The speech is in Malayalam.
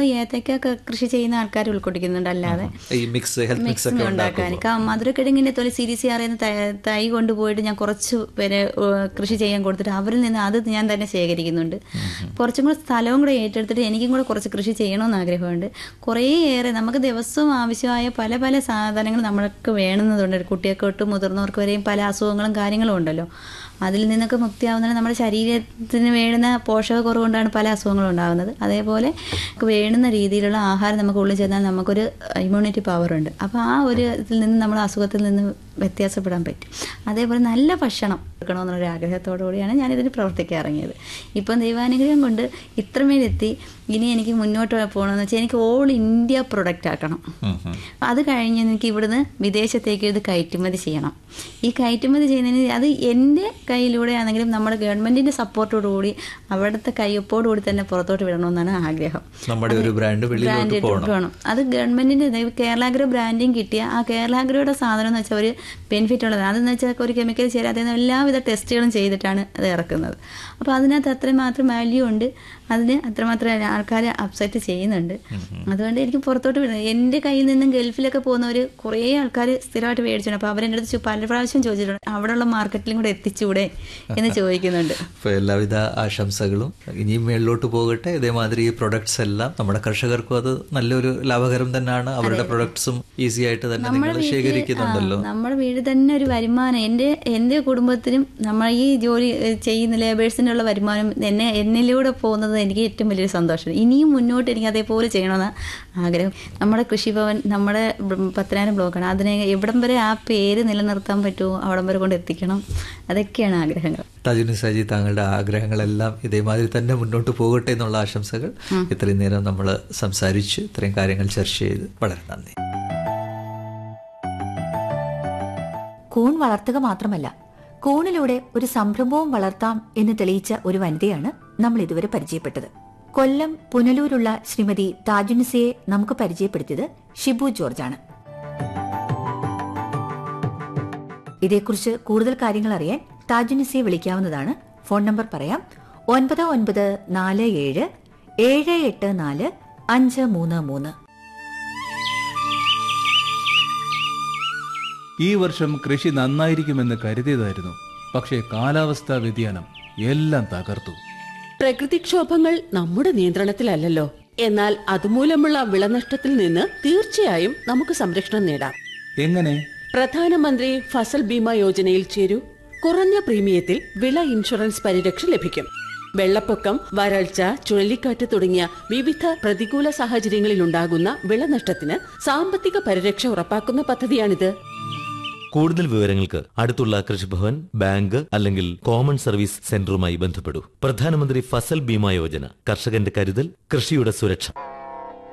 ഏത്തക്ക ഒക്കെ കൃഷി ചെയ്യുന്ന ആൾക്കാർ ഉൾക്കൊണ്ടിരിക്കുന്നുണ്ട് അല്ലാതെ ഈ മിക്സ് ഹെൽത്ത് മിക്സ് മിക്സിങ് ഒക്കെ ഉണ്ടാക്കാൻ ഉണ്ടാക്കുമ്പോൾ മധുരക്കിഴങ്ങിന്റെ തൊലി സി ഡി സി അറിയുന്ന തൈ കൊണ്ടുപോയിട്ട് ഞാൻ കുറച്ച് പേരെ ഏഹ്, കൃഷി ചെയ്യാൻ കൊടുത്തിട്ട് അവരിൽ നിന്ന് അത് ഞാൻ തന്നെ ശേഖരിക്കുന്നുണ്ട് കുറച്ചും കൂടെ സ്ഥലവും കൂടെ ഏറ്റെടുത്തിട്ട് എനിക്കും കൂടെ കുറച്ച് കൃഷി ചെയ്യണമെന്ന് ആഗ്രഹമുണ്ട് കുറേയേറെ നമുക്ക് ദിവസവും ആവശ്യമായ പല പല സാധനങ്ങൾ നമ്മൾക്ക് വേണമെന്നതുണ്ട് കുട്ടികൾക്ക് തൊട്ട് മുതിർന്നവർക്ക് വരെയും പല അസുഖങ്ങളും കാര്യങ്ങളും ഉണ്ടല്ലോ അതിൽ നിന്നൊക്കെ മുക്തിയാവുന്നത് നമ്മുടെ ശരീരത്തിന് വേണ്ടുന്ന പോഷകക്കുറവ് കൊണ്ടാണ് പല അസുഖങ്ങളും ഉണ്ടാകുന്നത് അതേപോലെ നമുക്ക് വേണ്ടുന്ന രീതിയിലുള്ള ആഹാരം നമുക്ക് ഉള്ളിൽ ചെന്നാൽ നമുക്കൊരു ഇമ്മ്യൂണിറ്റി പവർ ഉണ്ട് അപ്പോൾ ആ ഒരു ഇതിൽ നിന്ന് നമ്മൾ അസുഖത്തിൽ നിന്ന് വ്യത്യാസപ്പെടാൻ പറ്റും അതേപോലെ നല്ല ഭക്ഷണം എടുക്കണമെന്നൊരു ആഗ്രഹത്തോടു കൂടിയാണ് ഞാനിതിന് പ്രവർത്തിക്കാൻ ഇറങ്ങിയത് ഇപ്പം ദൈവാനുഗ്രഹം കൊണ്ട് ഇത്രമേലെത്തി ഇനി എനിക്ക് മുന്നോട്ട് പോകണമെന്ന് വെച്ചാൽ എനിക്ക് ഓൾ ഇന്ത്യ പ്രൊഡക്റ്റ് ആക്കണം അത് കഴിഞ്ഞ് എനിക്ക് ഇവിടുന്ന് വിദേശത്തേക്ക് ഇത് കയറ്റുമതി ചെയ്യണം ഈ കയറ്റുമതി ചെയ്യുന്നതിന് അത് എൻ്റെ കയ്യിലൂടെ ആണെങ്കിലും നമ്മുടെ ഗവൺമെൻറ്റിൻ്റെ സപ്പോർട്ടോടുകൂടി അവിടുത്തെ കയ്യൊപ്പോടുകൂടി തന്നെ പുറത്തോട്ട് വിടണമെന്നാണ് ആഗ്രഹം നമ്മുടെ ഒരു ബ്രാൻഡ് വെളിയിലോട്ട് ബ്രാൻഡ് പോകണം വേണം അത് ഗവൺമെന്റിന്റെ കേരളാഗ്ര ബ്രാൻഡിങ് കിട്ടിയ ആ കേരളാഗ്രയുടെ സാധനം എന്ന് വെച്ചാൽ ഒരു ബെനിഫിറ്റ് ഉള്ളതാണ് അതെന്ന് വെച്ചാൽ ഒരു കെമിക്കൽ ചേരാതെ എല്ലാവിധ ടെസ്റ്റുകളും ചെയ്തിട്ടാണ് അത് ഇറക്കുന്നത് അപ്പോൾ അതിനകത്ത് അത്രമാത്രം വാല്യൂ ഉണ്ട് അതിന് അത്രമാത്രം ആൾക്കാർ അപ്സെറ്റ് ചെയ്യുന്നുണ്ട് അതുകൊണ്ട് എനിക്ക് പുറത്തോട്ട് വിടണം എൻ്റെ കയ്യിൽ നിന്നും ഗൾഫിലൊക്കെ പോകുന്നവർ കുറേ ആൾക്കാർ സ്ഥിരമായിട്ട് മേടിച്ചിട്ടുണ്ട് അപ്പോൾ അവരെൻ്റെ അടുത്ത് ചോ- പല പ്രാവശ്യം ചോദിച്ചിട്ടുണ്ട് അവിടെയുള്ള മാർക്കറ്റിലും കൂടെ എത്തിച്ചൂടെ എന്ന് ചോദിക്കുന്നുണ്ട് അപ്പോൾ എല്ലാവിധ ആശംസകളും ഇനിയും മേളിലോട്ട് പോകട്ടെ ഇതേമാതിരി ഈ പ്രൊഡക്ട്സ് എല്ലാം നമ്മുടെ കർഷകർക്കും അത് നല്ലൊരു ലാഭകരം തന്നെയാണ് അവരുടെ പ്രൊഡക്ട്സും ഈസി ആയിട്ട് തന്നെ നിങ്ങൾ ശേഖരിക്കുന്നുണ്ടല്ലോ ആ, നമ്മുടെ വീട് തന്നെ ഒരു വരുമാനം എൻ്റെ എൻ്റെ കുടുംബത്തിനും നമ്മൾ ഈ ജോലി ഏഹ്, ചെയ്യുന്ന ലേബേഴ്സിനുള്ള വരുമാനം എന്നെ എന്നിലൂടെ പോകുന്നത് എനിക്ക് ഏറ്റവും വലിയൊരു സന്തോഷമാണ് ഇനിയും മുന്നോട്ട് എനിക്ക് അതേപോലെ ചെയ്യണമെന്ന് ആഗ്രഹം നമ്മുടെ കൃഷിഭവൻ നമ്മുടെ ബ്- പത്തനായിരം ബ്ലോക്കാണ് അതിനെ എവിടം വരെ ആ പേര് നിലനിർത്താൻ പറ്റുമോ അവിടം വരെ കൊണ്ട് എത്തിക്കണം അതൊക്കെയാണ് ആഗ്രഹങ്ങൾ താജുനി സാജി താങ്കളുടെ ആഗ്രഹങ്ങളെല്ലാം ഇതേമാതിരി തന്നെ മുന്നോട്ട് പോകട്ടെ എന്നുള്ള ആശംസകൾ ഇത്രയും നേരം നമ്മൾ സംസാരിച്ചു ഇത്രയും കാര്യങ്ങൾ ചർച്ച ചെയ്ത് വളരെ നന്ദി കൂൺ വളർത്തുക മാത്രമല്ല കൂണിലൂടെ ഒരു സംരംഭവും വളർത്താം എന്ന് തെളിയിച്ച ഒരു വനിതയാണ് നമ്മൾ ഇതുവരെ പരിചയപ്പെട്ടത് കൊല്ലം പുനലൂരുള്ള ശ്രീമതി താജുനിസയെ നമുക്ക് പരിചയപ്പെടുത്തിയത് ഷിബു ജോർജാണ് ഇതേക്കുറിച്ച് കൂടുതൽ കാര്യങ്ങൾ അറിയാൻ താജുനിസയെ വിളിക്കാവുന്നതാണ് ഫോൺ നമ്പർ പറയാം ഒൻപത് ഒൻപത് നാല് ഏഴ് ഏഴ് എട്ട് നാല് അഞ്ച് മൂന്ന് മൂന്ന് ഈ വർഷം കൃഷി നന്നായിരിക്കുമെന്ന് കരുതിയതായിരുന്നു പക്ഷേ കാലാവസ്ഥാ വ്യതിയാനം എല്ലാം തകർത്തു പ്രകൃതിക്ഷോഭങ്ങൾ നമ്മുടെ നിയന്ത്രണത്തിലല്ലല്ലോ എന്നാൽ അതുമൂലമുള്ള വിളനഷ്ടത്തിൽ നിന്ന് തീർച്ചയായും നമുക്ക് സംരക്ഷണം നേടാം എങ്ങനെ പ്രധാനമന്ത്രി ഫസൽ ബീമ യോജനയിൽ ചേരൂ കുറഞ്ഞ പ്രീമിയത്തിൽ വിള ഇൻഷുറൻസ് പരിരക്ഷ ലഭിക്കും വെള്ളപ്പൊക്കം വരൾച്ച ചുഴലിക്കാറ്റ് തുടങ്ങിയ വിവിധ പ്രതികൂല സാഹചര്യങ്ങളിലുണ്ടാകുന്ന വിളനഷ്ടത്തിന് സാമ്പത്തിക പരിരക്ഷ ഉറപ്പാക്കുന്ന പദ്ധതിയാണിത് കൂടുതൽ വിവരങ്ങൾക്ക് അടുത്തുള്ള കൃഷിഭവൻ ബാങ്ക് അല്ലെങ്കിൽ കോമൺ സർവീസ് സെന്ററുമായി ബന്ധപ്പെടൂ പ്രധാനമന്ത്രി ഫസൽ ബീമ യോജന കർഷകന്റെ കരുതൽ കൃഷിയുടെ സുരക്ഷ